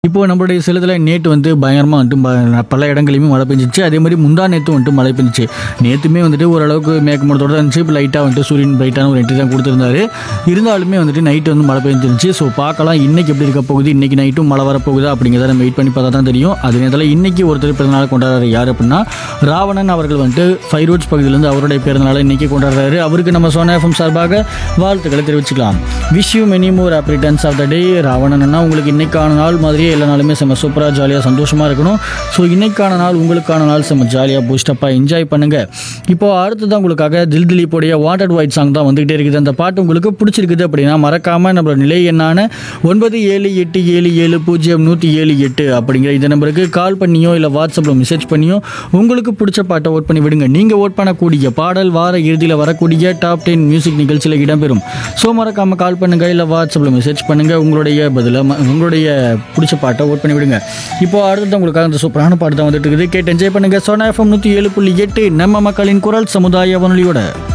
இப்போ நம்மளுடைய சேலத்தில் நேற்று வந்து பயங்கரமாக வந்துட்டு ப- பல இடங்களையுமே மழை பெஞ்சிச்சு அதே மாதிரி முந்தா நேற்று வந்துட்டு மழை பெஞ்சிச்சு நேற்றுமே வந்துட்டு ஓரளவுக்கு மேற்கமூடத்தோட இருந்துச்சு இப்போ லைட்டாக வந்துட்டு சூரியன் பிரைட்டான ஒரு எட்டு தான் கொடுத்துருந்தாரு இருந்தாலுமே வந்துட்டு நைட்டு வந்து மழை பெஞ்சிருந்துச்சு ஸோ பார்க்கலாம் இன்னைக்கு எப்படி இருக்க போகுது இன்னைக்கு நைட்டும் மழை வரப்போகுதா அப்படிங்கிறத நம்ம வெயிட் பண்ணி பார்த்தா தான் தெரியும் அதே நேரத்தில் இன்னைக்கு ஒருத்தர் பிறந்தநாள் கொண்டாடுறாரு யார் அப்படின்னா ராவணன் அவர்கள் வந்துட்டு ஃபைவ் ரோட்ஸ் பகுதியிலேருந்து அவருடைய பிறந்தநாளை இன்னைக்கு கொண்டாடுறாரு அவருக்கு நம்ம சோனா எஃப்எம் சார்பாக வாழ்த்துக்களை தெரிவிச்சுக்கலாம் wish you many more happy returns of the day ராவணன்னா உங்களுக்கு இன்னைக்கான நாள் மாதிரியே எல்லா நாளுமே செம்ம சூப்பராக ஜாலியாக சந்தோஷமாக இருக்கணும் ஸோ இன்னைக்கான நாள் உங்களுக்கான நாள் செம்ம ஜாலியாக பூஸ்டப்பாக என்ஜாய் பண்ணுங்க இப்போ அடுத்ததான் உங்களுக்காக தில் திலீப்போடைய வாட்டர் ஒயிட் சாங் தான் வந்துகிட்டே இருக்குது அந்த பாட்டு உங்களுக்கு பிடிச்சிருக்குது அப்படின்னா மறக்காம நம்மளோட நிலை எண்ணான ஒன்பது ஏழு எட்டு ஏழு ஏழு பூஜ்ஜியம் நூற்றி ஏழு எட்டு அப்படிங்கிற இந்த நம்பருக்கு கால் பண்ணியோ இல்லை வாட்ஸ்அப்பில் மெசேஜ் பண்ணியோ உங்களுக்கு பிடிச்ச பாட்டை ஓட் பண்ணி விடுங்க நீங்கள் ஓட் பண்ணக்கூடிய பாடல் வார இறுதியில் வரக்கூடிய டாப் டென் மியூசிக் நிகழ்ச்சியில் இடம்பெறும் ஸோ மறக்காம கால் பண்ணுங்க இல்லை வாட்ஸ்அப்பில் மெசேஜ் பண்ணுங்க உங்களுடைய பதில ம- உங்களுடைய பிடிச்ச பாட்டை ஓட் பண்ணி விடுங்க இப்போ அடுத்தது உங்களுக்காக இந்த சூப்பரான பாட்டு தான் வந்துட்டு இருக்குது கேட்டு என்ஜாய் பண்ணுங்க சோனா எஃப்எம் நூற்றி ஏழு புள்ளி எட்டு நம்ம மக்களின் குரல் சமுதாய வானொலியோட